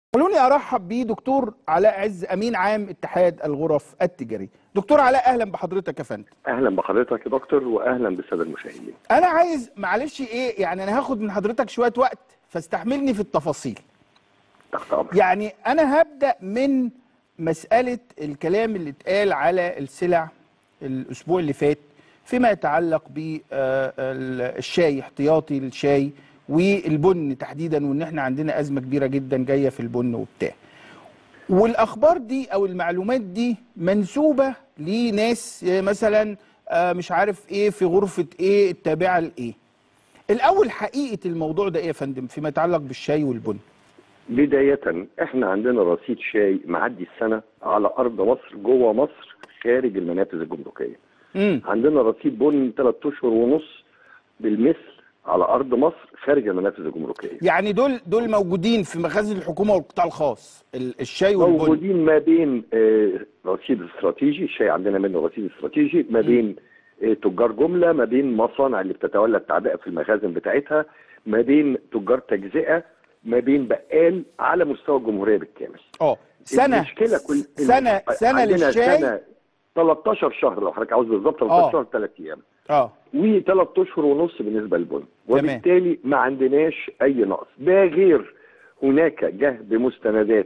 خلوني ارحب بدكتور علاء عز امين عام اتحاد الغرف التجاريه دكتور علاء اهلا بحضرتك يا فندم اهلا بحضرتك يا دكتور واهلا بالساده المشاهدين انا عايز معلش ايه يعني انا هاخد من حضرتك شويه وقت فاستحملني في التفاصيل تحت امرك يعني انا هبدا من مساله الكلام اللي اتقال على السلع الاسبوع اللي فات فيما يتعلق بالشاي احتياطي الشاي والبن تحديدا وان احنا عندنا ازمه كبيره جدا جايه في البن وبتاع والاخبار دي او المعلومات دي منسوبه لناس مثلا آه، مش عارف ايه في غرفه ايه التابعه لايه الاول حقيقه الموضوع ده ايه يا فندم فيما يتعلق بالشاي والبن بدايه احنا عندنا رصيد شاي معدي السنه على ارض مصر جوه مصر خارج المنافذ الجمركيه امم عندنا رصيد بن ثلاث اشهر ونص بالمثل على ارض مصر خارج المنافذ الجمركيه يعني دول دول موجودين في مخازن الحكومه والقطاع الخاص ال- الشاي والبن موجودين ما بين آه، رصيد استراتيجي الشاي عندنا منه رصيد استراتيجي ما بين آه، تجار جمله ما بين مصانع اللي بتتولى التعبئه في المخازن بتاعتها ما بين تجار تجزئه ما بين بقال على مستوى الجمهوريه بالكامل اه سنه المشكله كل سنه سنه عندنا للشاي سنه 13 شهر لو حضرتك عاوز بالظبط 13 شهر 3 ايام اه وثلاث اشهر ونص بالنسبه للبن وبالتالي ما عندناش اي نقص ده غير هناك جه بمستندات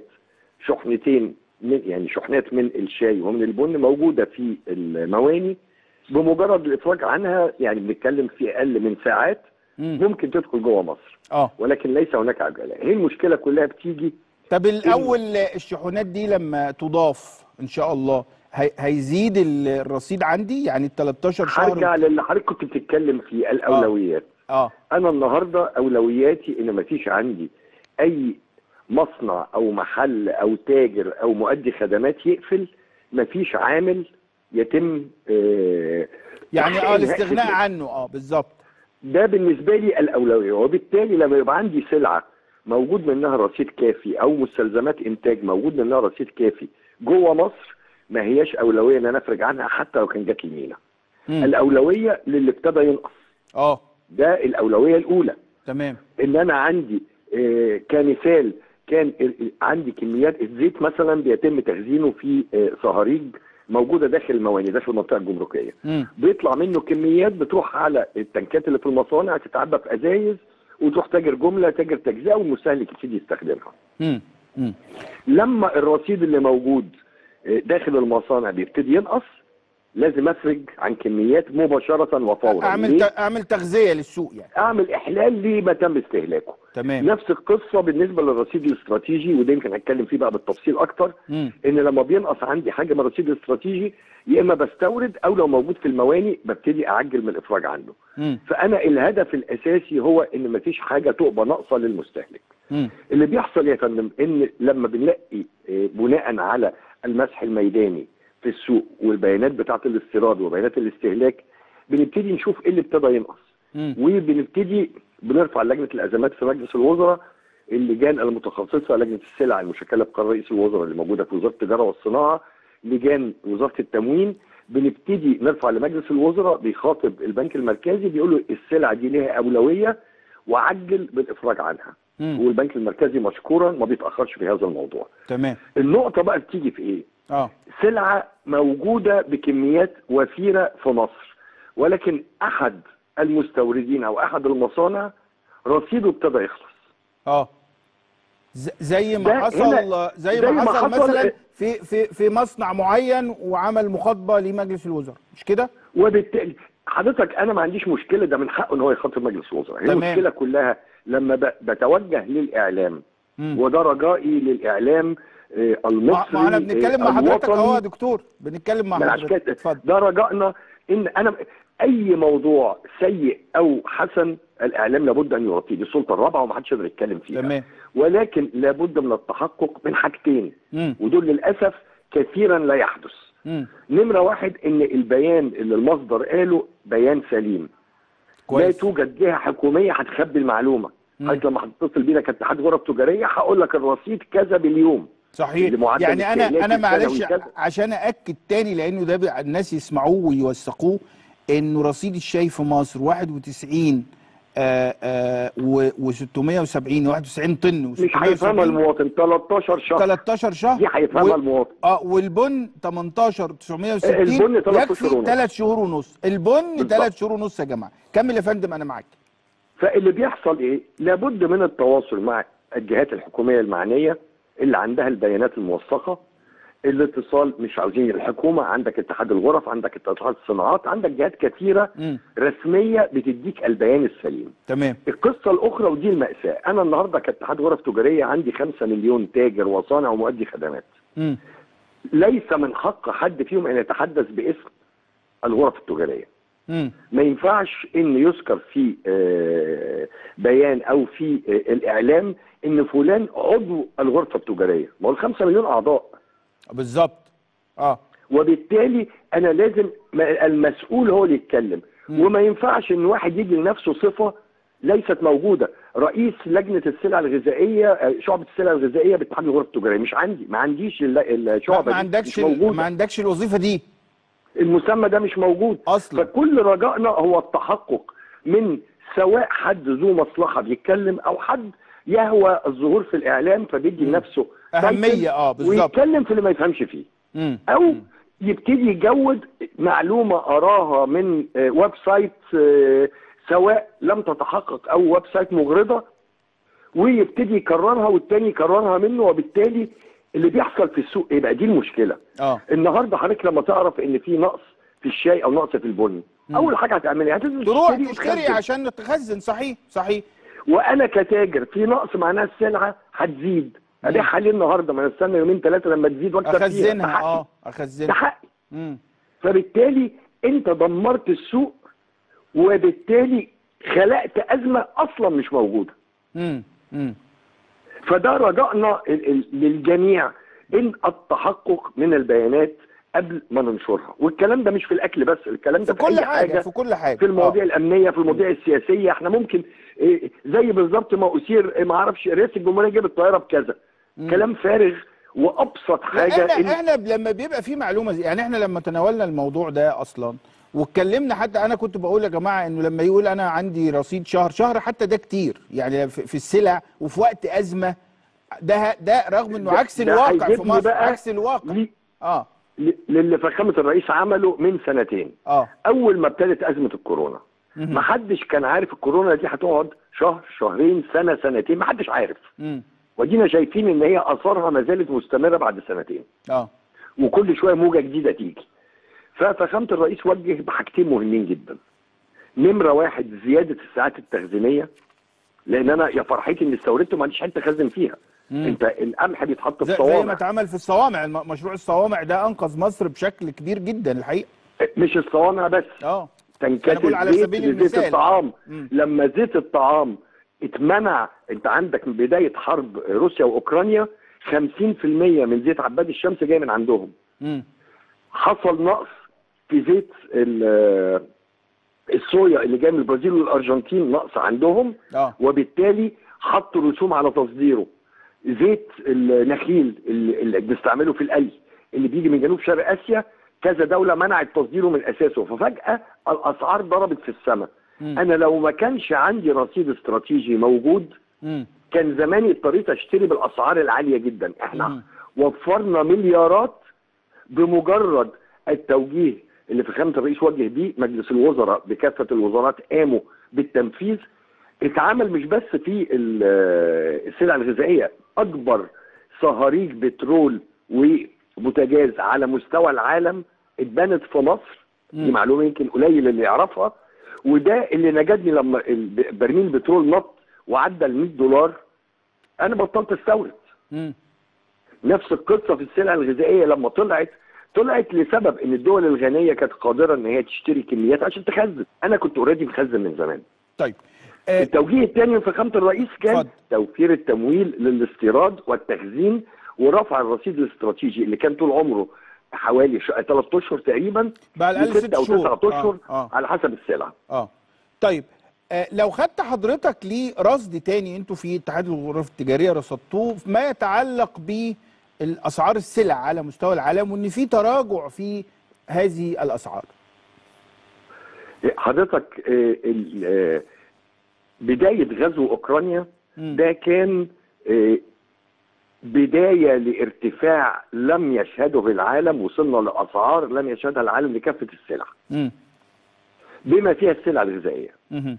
شحنتين من يعني شحنات من الشاي ومن البن موجوده في المواني بمجرد الافراج عنها يعني بنتكلم في اقل من ساعات مم. ممكن تدخل جوه مصر اه ولكن ليس هناك عجله هي المشكله كلها بتيجي طب الاول الشحونات دي لما تضاف ان شاء الله هي هيزيد ال- الرصيد عندي يعني ال 13 هرجع شهر للي حضرتك كنت بتتكلم فيه الاولويات اه انا النهارده اولوياتي ان مفيش عندي اي مصنع او محل او تاجر او مؤدي خدمات يقفل مفيش عامل يتم آه، يعني اه تحقيق الاستغناء نهائي. عنه اه بالظبط ده بالنسبه لي الاولويه وبالتالي لما يبقى عندي سلعه موجود منها رصيد كافي او مستلزمات انتاج موجود منها رصيد كافي جوه مصر ما هياش اولويه ان انا افرج عنها حتى لو كان جات لي مينا مم. الاولويه للي ابتدى ينقص اه ده الاولويه الاولى تمام ان انا عندي آه، كمثال كان ال- ال- عندي كميات الزيت مثلا بيتم تخزينه في آه، صهاريج موجوده داخل المواني داخل المنطقه الجمركيه مم. بيطلع منه كميات بتروح على التنكات اللي في المصانع تتعبى في ازايز وتروح تاجر جمله تاجر تجزئه والمستهلك يبتدي يستخدمها مم. مم. لما الرصيد اللي موجود آه، داخل المصانع بيبتدي ينقص لازم افرج عن كميات مباشره وفورا اعمل ليه؟ ت- اعمل تغذيه للسوق يعني اعمل احلال لما تم استهلاكه تمام نفس القصه بالنسبه للرصيد الاستراتيجي وده يمكن هتكلم فيه بقى بالتفصيل اكتر مم. ان لما بينقص عندي حاجه من الرصيد الاستراتيجي يا اما بستورد او لو موجود في المواني ببتدي اعجل من الافراج عنه مم. فانا الهدف الاساسي هو ان مفيش حاجه تبقى ناقصه للمستهلك مم. اللي بيحصل يا فندم ان لما بنلاقي آه، بناء على المسح الميداني في السوق والبيانات بتاعه الاستيراد وبيانات الاستهلاك بنبتدي نشوف ايه اللي ابتدى ينقص مم. وبنبتدي بنرفع لجنه الازمات في مجلس الوزراء اللجان المتخصصه لجنه السلع المشكله بقرار رئيس الوزراء اللي موجوده في وزاره التجاره والصناعه لجان وزاره التموين بنبتدي نرفع لمجلس الوزراء بيخاطب البنك المركزي بيقول له السلع دي ليها اولويه وعجل بالافراج عنها مم. والبنك المركزي مشكورا ما بيتاخرش في هذا الموضوع تمام النقطه بقى بتيجي في ايه اه سلعه موجوده بكميات وفيره في مصر ولكن احد المستوردين او احد المصانع رصيده ابتدى يخلص اه ز- زي ما ده حصل هنا- زي, زي ما ما حصل, حصل- مثلا في في في مصنع معين وعمل مخاطبه لمجلس الوزراء مش كده؟ وبالتالي حضرتك انا ما عنديش مشكله ده من حقه ان هو يخاطب مجلس الوزراء هي تمام. المشكله كلها لما ب- بتوجه للاعلام مم. وده رجائي للاعلام آه، ما المصري ما احنا بنتكلم مع آه، حضرتك الوطني. اهو يا دكتور بنتكلم مع ما أنا عشان حضرتك كده اتفضل ده رجائنا ان انا اي موضوع سيء او حسن الاعلام لابد ان يغطيه دي السلطه الرابعه ومحدش يقدر يتكلم فيها تمام ولكن لابد من التحقق من حاجتين مم. ودول للاسف كثيرا لا يحدث مم. نمره واحد ان البيان اللي المصدر قاله بيان سليم لا كويس توجد جهه حكوميه هتخبي المعلومه مم. حضرتك لما هتتصل بينا كاتحاد غرف تجاريه هقول لك الرصيد كذا باليوم صحيح لمعدل يعني انا استهلاكي انا معلش سنوي كذا. عشان اكد تاني لانه ده بقى الناس يسمعوه ويوثقوه انه رصيد الشاي في مصر 91 و670 91 طن مش هيفهمها و670 المواطن 13 شهر 13 شهر دي هيفهمها و- المواطن اه والبن 18 960 البن تلات يكفي أشهر ونص. 3 شهور ونص البن بالظبط. 3 شهور ونص يا جماعه كمل يا فندم انا معاك فاللي بيحصل ايه؟ لابد من التواصل مع الجهات الحكوميه المعنيه اللي عندها البيانات الموثقه الاتصال مش عاوزين الحكومه عندك اتحاد الغرف عندك اتحاد الصناعات عندك جهات كثيره مم. رسميه بتديك البيان السليم تمام القصه الاخرى ودي الماساه انا النهارده كاتحاد غرف تجاريه عندي 5 مليون تاجر وصانع ومؤدي خدمات مم. ليس من حق حد فيهم ان يتحدث باسم الغرف التجاريه مم. ما ينفعش ان يذكر في آه، بيان او في آه، الاعلام ان فلان عضو الغرفه التجاريه ما هو الخمسة مليون اعضاء بالظبط اه وبالتالي انا لازم ما- المسؤول هو اللي يتكلم مم. وما ينفعش ان واحد يجي لنفسه صفه ليست موجوده رئيس لجنه السلع الغذائيه آه، شعبه السلع الغذائيه باتحاد الغرف التجاريه مش عندي ما عنديش الل- الشعبه ما دي، عندكش مش ال- موجوده ما عندكش الوظيفه دي المسمى ده مش موجود اصلا فكل رجائنا هو التحقق من سواء حد ذو مصلحه بيتكلم او حد يهوى الظهور في الاعلام فبيدي مم. لنفسه اهميه تايتل اه بالظبط ويتكلم في اللي ما يفهمش فيه مم. او مم. يبتدي يجود معلومه اراها من آه، ويب سايت آه، سواء لم تتحقق او ويب سايت مغرضه ويبتدي يكررها والتاني يكررها منه وبالتالي اللي بيحصل في السوق ايه بقى دي المشكله اه النهارده حضرتك لما تعرف ان في نقص في الشاي او نقص في البن مم. اول حاجه هتعملها هتنزل تروح تشتري تشتري وتخزن. عشان تخزن صحيح صحيح وانا كتاجر في نقص معناها السلعه هتزيد مم. ابيعها ليه النهارده ما انا استنى يومين ثلاثه لما تزيد واكسب فيها ده اخزنها حقي. اه ده اخزنها حقي مم. فبالتالي انت دمرت السوق وبالتالي خلقت ازمه اصلا مش موجوده مم. مم. فده رجائنا ال- ال- للجميع ان التحقق من البيانات قبل ما ننشرها والكلام ده مش في الاكل بس الكلام في ده في, كل اي حاجه حاجه في كل حاجه في المواضيع آه. الامنيه في المواضيع السياسيه احنا ممكن إيه، زي بالظبط ما اثير إيه، ما اعرفش رئيس الجمهوريه جاب الطياره بكذا مم. كلام فارغ وابسط لا حاجه احنا إن احنا لما بيبقى في معلومه زي يعني احنا لما تناولنا الموضوع ده اصلا واتكلمنا حتى انا كنت بقول يا جماعه انه لما يقول انا عندي رصيد شهر شهر حتى ده كتير يعني في في السلع وفي وقت ازمه ده ده رغم انه ده- عكس ده الواقع في هيجيبني مصر بقى عكس الواقع لي- اه ل- للي فخامه الرئيس عمله من سنتين اه اول ما ابتدت ازمه الكورونا مهم. ما حدش كان عارف الكورونا دي هتقعد شهر شهرين سنه سنتين ما حدش عارف مم. ودينا شايفين ان هي اثارها ما زالت مستمره بعد سنتين اه وكل شويه موجه جديده تيجي ففخامه الرئيس وجه بحاجتين مهمين جدا نمره واحد زياده الساعات التخزينيه لان انا يا فرحتي اني استوردته ما عنديش حته اخزن فيها مم. انت القمح بيتحط في زي, زي ما صوامع اتعمل في الصوامع الم- مشروع الصوامع ده انقذ مصر بشكل كبير جدا الحقيقه مش الصوامع بس اه تنكات بقول على الزيت سبيل لزيت المثال. الطعام مم. لما زيت الطعام اتمنع انت عندك من بدايه حرب روسيا واوكرانيا 50% من زيت عباد الشمس جاي من عندهم مم. حصل نقص في زيت ال- الصويا اللي جاي من البرازيل والارجنتين نقص عندهم اه وبالتالي حطوا رسوم على تصديره زيت النخيل اللي اللي بنستعمله في القلي اللي بيجي من جنوب شرق اسيا كذا دوله منعت تصديره من اساسه ففجاه الاسعار ضربت في السماء مم. انا لو ما كانش عندي رصيد استراتيجي موجود مم. كان زماني اضطريت اشتري بالاسعار العاليه جدا احنا مم. وفرنا مليارات بمجرد التوجيه اللي في خامه الرئيس وجه بيه مجلس الوزراء بكافه الوزارات قاموا بالتنفيذ اتعمل مش بس في ال- السلع الغذائيه اكبر صهاريج بترول وبوتاجاز على مستوى العالم اتبنت في مصر دي مم. معلومه يمكن قليل اللي يعرفها وده اللي نجدني لما الب- برميل البترول نط وعدى ال 100 دولار انا بطلت استورد مم. نفس القصه في السلع الغذائيه لما طلعت طلعت لسبب ان الدول الغنيه كانت قادره ان هي تشتري كميات عشان تخزن انا كنت اوريدي مخزن من زمان طيب آه التوجيه الثاني من فخامه الرئيس كان اتفضل. توفير التمويل للاستيراد والتخزين ورفع الرصيد الاستراتيجي اللي كان طول عمره حوالي ثلاث اشهر تقريبا بقى الاقل لست ست او شهور تسعة اشهر اه اه على حسب السلعه اه طيب آه لو خدت حضرتك لرصد تاني انتوا في اتحاد الغرف التجاريه رصدتوه ما يتعلق بالاسعار السلع على مستوى العالم وان في تراجع في هذه الاسعار حضرتك آه، ال- آه، بدايه غزو اوكرانيا مم. ده كان آه، بدايه لارتفاع لم يشهده العالم وصلنا لاسعار لم يشهدها العالم لكافه السلع مم. بما فيها السلع الغذائيه مم.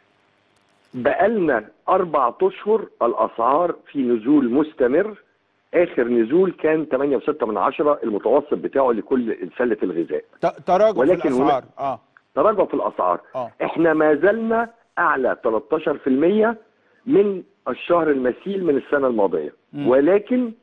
بقالنا أربع أشهر الأسعار في نزول مستمر آخر نزول كان 8.6 من عشرة المتوسط بتاعه لكل سلة الغذاء ت- تراجع في ولكن الاسعار اه تراجع في الأسعار اه احنا ما زلنا أعلى 13% من الشهر المثيل من السنة الماضية مم. ولكن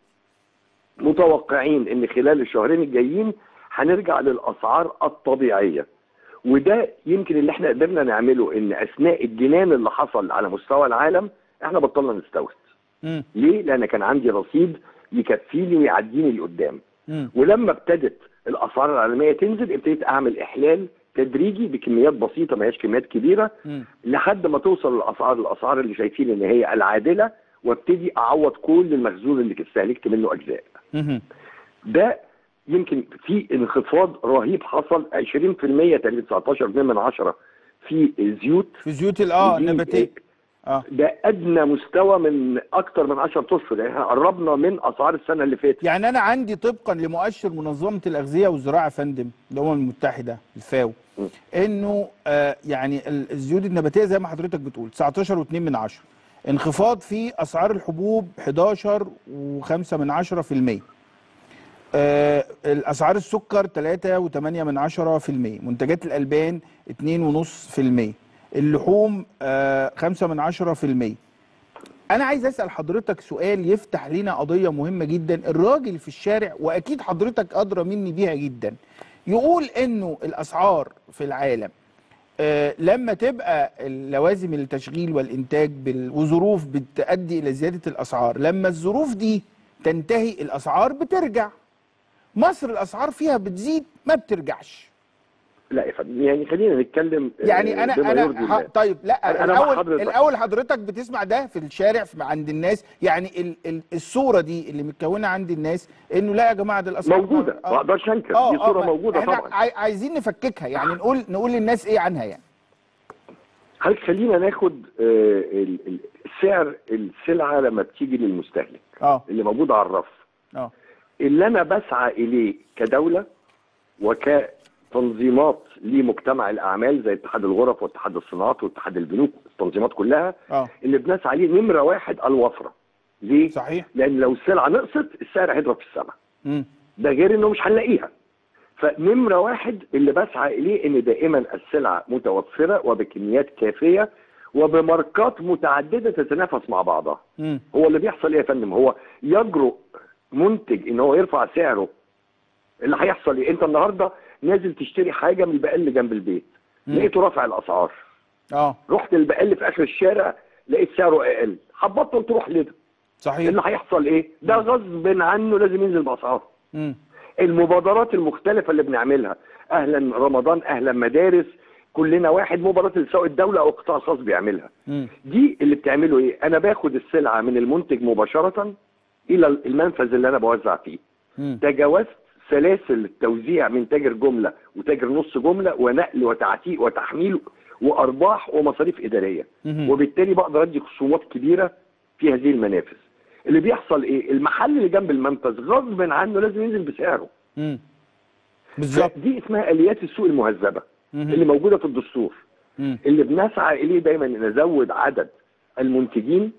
متوقعين ان خلال الشهرين الجايين هنرجع للأسعار الطبيعية وده يمكن اللي احنا قدرنا نعمله ان اثناء الجنان اللي حصل على مستوى العالم احنا بطلنا نستورد مم. ليه لان كان عندي رصيد يكفيني ويعديني لقدام مم. ولما ابتدت الاسعار العالميه تنزل ابتديت اعمل احلال تدريجي بكميات بسيطه ما هياش كميات كبيره مم. لحد ما توصل الاسعار الاسعار اللي شايفين ان هي العادله وابتدي اعوض كل المخزون اللي استهلكت منه اجزاء مم. ده يمكن في انخفاض رهيب حصل 20% تقريبا 19 من عشرة في الزيوت في زيوت ال- اه ودي- النباتيه اه ده ادنى مستوى من اكتر من 10 اشهر يعني احنا قربنا من اسعار السنه اللي فاتت يعني انا عندي طبقا لمؤشر منظمه الاغذيه والزراعه يا فندم الامم المتحده الفاو م. انه آه يعني ال- الزيوت النباتيه زي ما حضرتك بتقول 19 و2 من عشرة انخفاض في اسعار الحبوب 11 و5 من عشرة في المية آه الاسعار السكر 3 و8 من عشرة في المية منتجات الالبان 2 ونص في المية اللحوم آه 5 من عشرة في المية انا عايز اسال حضرتك سؤال يفتح لنا قضيه مهمه جدا الراجل في الشارع واكيد حضرتك ادرى مني بيها جدا يقول انه الاسعار في العالم آه، لما تبقى اللوازم التشغيل والانتاج بال- وظروف بتؤدي الى زياده الاسعار لما الظروف دي تنتهي الاسعار بترجع مصر الاسعار فيها بتزيد ما بترجعش لا يا فندم يعني خلينا نتكلم آه، يعني انا بما انا يرضي ح... الله. طيب لا أنا- أنا مع الاول حضرتك. الاول حضرتك بتسمع ده في الشارع في عند الناس يعني ال... ال... الصوره دي اللي متكونه عند الناس انه لا يا جماعه ده الاسعار موجوده ما اقدرش انكر دي صوره ما- موجوده احنا طبعا عاي... عايزين نفككها يعني نقول نقول للناس ايه عنها يعني حضرتك خلينا ناخد آه، ال- ال- سعر السلعه لما بتيجي للمستهلك اه اللي موجود على الرف اه اللي انا بسعى اليه كدوله وكتنظيمات لمجتمع الاعمال زي اتحاد الغرف واتحاد الصناعات واتحاد البنوك التنظيمات كلها اه اللي بنسعى عليه نمره واحد الوفره ليه؟ صحيح لان لو السلعه نقصت السعر هيضرب في السماء امم ده غير انه مش هنلاقيها فنمره واحد اللي بسعى اليه ان دائما السلعه متوفره وبكميات كافيه وبماركات متعدده تتنافس مع بعضها امم هو اللي بيحصل ايه يا فندم هو يجرؤ منتج ان هو يرفع سعره اللي هيحصل ايه انت النهارده نازل تشتري حاجه من البقال اللي جنب البيت مم. لقيته رافع الاسعار اه رحت البقال اللي في اخر الشارع لقيت سعره اقل هتبطل تروح لده صحيح اللي هيحصل ايه ده غصب عنه لازم ينزل باسعاره امم المبادرات المختلفة اللي بنعملها أهلا رمضان أهلا مدارس كلنا واحد مباراة اللي سواء الدولة أو القطاع الخاص بيعملها امم دي اللي بتعمله إيه أنا باخد السلعة من المنتج مباشرة إلى المنفذ اللي أنا بوزع فيه امم تجاوزت سلاسل التوزيع من تاجر جملة وتاجر نص جملة ونقل وتعتيق وتحميل وأرباح ومصاريف إدارية مهم. وبالتالي بقدر أدي خصومات كبيرة في هذه المنافذ اللي بيحصل إيه المحل اللي جنب المنفذ غصب عنه لازم ينزل بسعره امم بالظبط دي اسمها اليات السوق المهذبه مهم. اللي موجوده في الدستور مم. اللي بنسعى اليه دايما ان نزود عدد المنتجين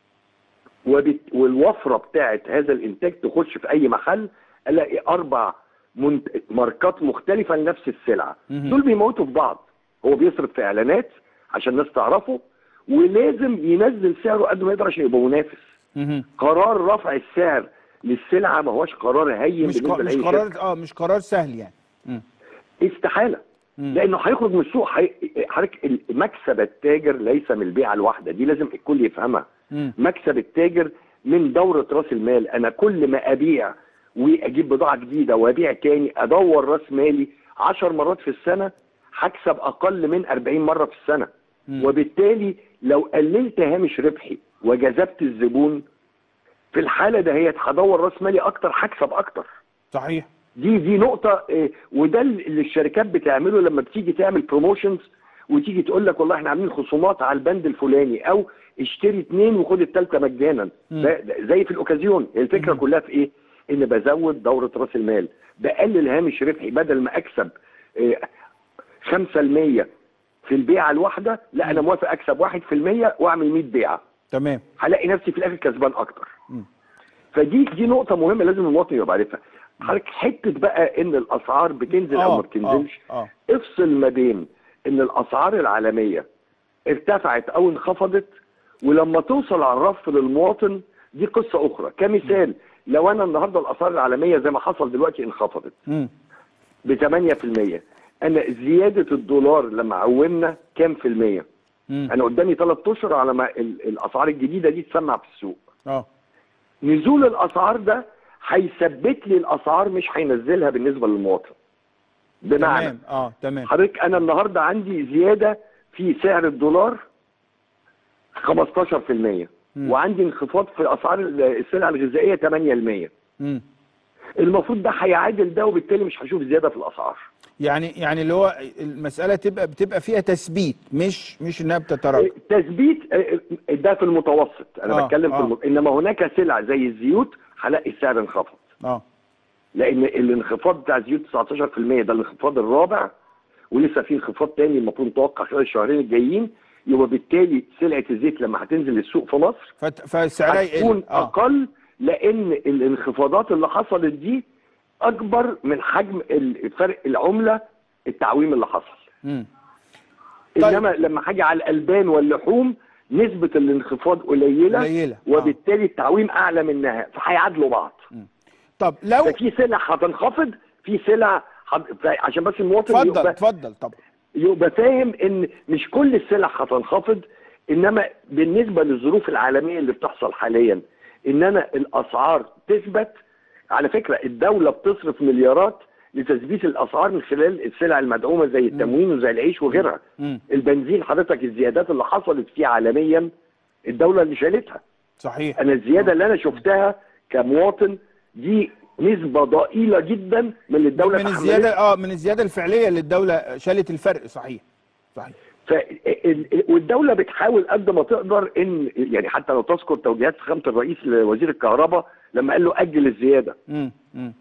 وبت... والوفره بتاعه هذا الانتاج تخش في اي محل الاقي اربع منت... ماركات مختلفه لنفس السلعه مهم. دول بيموتوا في بعض هو بيصرف في اعلانات عشان الناس تعرفه ولازم ينزل سعره قد ما يقدر عشان يبقى منافس مهم. قرار رفع السعر للسلعه ما هوش قرار هين مش بالنسبه قا- مش لاي قرار شركة. اه مش قرار سهل يعني مم. استحاله مم. لانه هيخرج من السوق حي... حضرتك مكسب التاجر ليس من البيعه الواحده دي لازم الكل يفهمها مم. مكسب التاجر من دوره راس المال انا كل ما ابيع واجيب بضاعه جديده وابيع تاني ادور راس مالي 10 مرات في السنه هكسب اقل من 40 مره في السنه مم. وبالتالي لو قللت هامش ربحي وجذبت الزبون في الحاله دهيت هدور راس مالي اكتر هكسب اكتر صحيح دي دي نقطة إيه، وده اللي الشركات بتعمله لما بتيجي تعمل بروموشنز وتيجي تقول لك والله احنا عاملين خصومات على البند الفلاني او اشتري اتنين وخد التالتة مجانا مم. ده ده زي في الاوكازيون الفكره مم. كلها في ايه؟ ان بزود دوره راس المال بقلل هامش ربحي بدل ما اكسب آه، 5% في البيعه الواحده لا انا موافق اكسب 1% واعمل 100 بيعه تمام هلاقي نفسي في الاخر كسبان اكتر مم. فدي دي نقطه مهمه لازم المواطن يبقى عارفها حضرتك حته بقى ان الاسعار بتنزل او ما بتنزلش اه, آه. افصل ما بين ان الاسعار العالميه ارتفعت او انخفضت ولما توصل على الرف للمواطن دي قصه اخرى كمثال لو انا النهارده الاسعار العالميه زي ما حصل دلوقتي انخفضت مم. ب 8% انا زياده الدولار لما عومنا كام في الميه؟ مم. انا قدامي ثلاث اشهر على ما ال- الاسعار الجديده دي تسمع في السوق اه نزول الاسعار ده هيثبت لي الاسعار مش هينزلها بالنسبه للمواطن بمعنى تمام اه تمام حضرتك انا النهارده عندي زياده في سعر الدولار 15% مم. وعندي انخفاض في اسعار السلع الغذائيه 8% مم. المفروض ده هيعادل ده وبالتالي مش هشوف زياده في الاسعار يعني يعني اللي هو المساله تبقى بتبقى فيها تثبيت مش مش انها بتتراجع تثبيت آه، آه، ده في المتوسط انا آه، بتكلم آه. في الم... انما هناك سلع زي الزيوت هلاقي السعر انخفض اه لان الانخفاض بتاع الزيوت 19% ده الانخفاض الرابع ولسه في انخفاض تاني المفروض متوقع خلال الشهرين الجايين يبقى بالتالي سلعه الزيت لما هتنزل السوق في مصر فت- فسعرها هتكون يقل اه اقل لان الانخفاضات اللي حصلت دي اكبر من حجم ال- فرق العمله التعويم اللي حصل مم. طيب. انما لما هاجي على الالبان واللحوم نسبه الانخفاض قليله قليلة، آه. وبالتالي التعويم اعلى منها فهيعادلوا بعض طب لو ففي سلع هتنخفض في سلع حض... عشان بس المواطن اتفضل يبقى, اتفضل طبعا يبقى فاهم ان مش كل السلع هتنخفض انما بالنسبه للظروف العالميه اللي بتحصل حاليا ان انا الاسعار تثبت على فكره الدوله بتصرف مليارات لتثبيت الاسعار من خلال السلع المدعومه زي التموين وزي العيش وغيرها مم. البنزين حضرتك الزيادات اللي حصلت فيه عالميا الدوله اللي شالتها صحيح انا الزياده اللي انا شفتها كمواطن دي نسبه ضئيله جدا من اللي الدوله من تحملتها. الزياده اه من الزياده الفعليه اللي الدوله شالت الفرق صحيح صحيح ف ال- والدوله بتحاول قد ما تقدر ان يعني حتى لو تذكر توجيهات فخامه الرئيس لوزير الكهرباء لما قال له اجل الزياده مم. مم.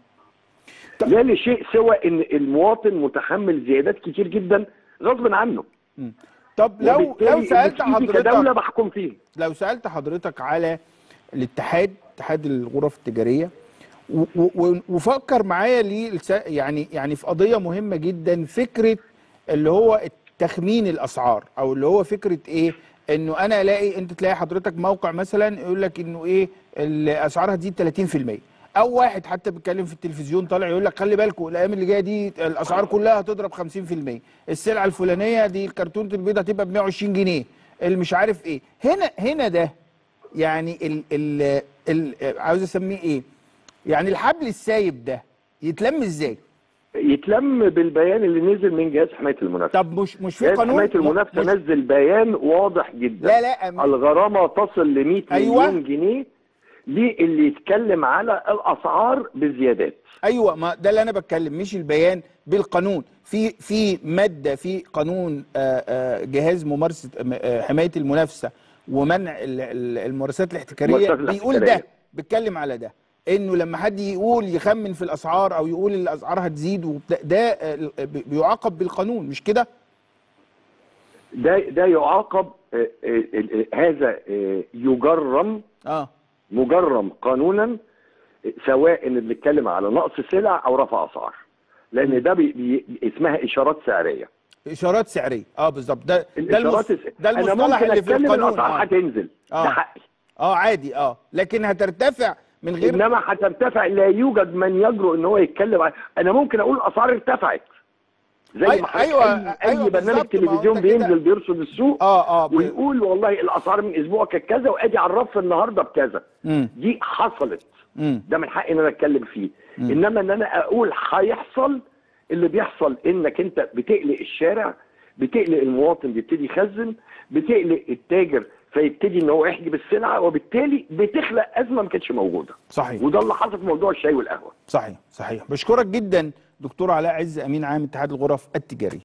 لا لشيء سوى ان المواطن متحمل زيادات كتير جدا غصب عنه مم. طب لو وبالتالي لو سالت اللي في إيدي كدوله حضرتك بحكم فيه لو سالت حضرتك على الاتحاد اتحاد الغرف التجاريه و- و- وفكر معايا ليه الس- يعني يعني في قضيه مهمه جدا فكره اللي هو تخمين الاسعار او اللي هو فكره ايه انه انا الاقي انت تلاقي حضرتك موقع مثلا يقول لك انه ايه الاسعار هتزيد 30% او واحد حتى بيتكلم في التلفزيون طالع يقول لك خلي بالكم الايام اللي جايه دي الاسعار كلها هتضرب 50% السلعه الفلانيه دي كرتونه البيض هتبقى ب 120 جنيه اللي مش عارف ايه هنا هنا ده يعني ال ال ال عاوز اسميه ايه يعني الحبل السايب ده يتلم ازاي يتلم بالبيان اللي نزل من جهاز حمايه المنافسه طب مش مش في جهاز قانون حمايه المنافسه مش نزل بيان واضح جدا لا لا م- الغرامه تصل ل 100 أيوة. مليون جنيه للي يتكلم على الاسعار بزيادات ايوه ما ده اللي انا بتكلم مش البيان بالقانون في في ماده في قانون آه، آه، جهاز ممارسه آه، حمايه المنافسه ومنع ال- ال- الممارسات الاحتكاريه الممارسات بيقول ده الاحتكارية. بيتكلم على ده انه لما حد يقول يخمن في الاسعار او يقول الاسعار هتزيد وبتاع- ده آه، بي- بيعاقب بالقانون مش كده ده ده يعاقب آه، آه، آه، هذا آه، يجرم اه مجرم قانونا آه، سواء ان بنتكلم على نقص سلع او رفع اسعار لان ده بي بي اسمها اشارات سعريه اشارات سعريه اه بالظبط ده ده الاشارات المص... الس- ده انا المصطلح ممكن اللي في اتكلم القانون الاسعار اه, هتنزل آه. ده حقي آه عادي اه لكن هترتفع من غير انما هترتفع لا يوجد من يجرؤ ان هو يتكلم عن انا ممكن اقول الاسعار ارتفعت زي أي- ما حضرتك أيوة، اي, أيوة أي برنامج بالظبط، ما هو تلفزيون أنت كده- بينزل بيرصد السوق اه اه ب... ويقول والله الاسعار من اسبوع كانت كذا وادي على الرف النهارده بكذا مم. دي حصلت مم. ده من حقي ان انا اتكلم فيه انما ان انا اقول هيحصل اللي بيحصل انك انت بتقلق الشارع بتقلق المواطن بيبتدي يخزن بتقلق التاجر فيبتدي ان هو يحجب السلعه وبالتالي بتخلق ازمه ما كانتش موجوده صحيح وده اللي حصل في موضوع الشاي والقهوه صحيح صحيح بشكرك جدا دكتور علاء عز امين عام اتحاد الغرف التجاريه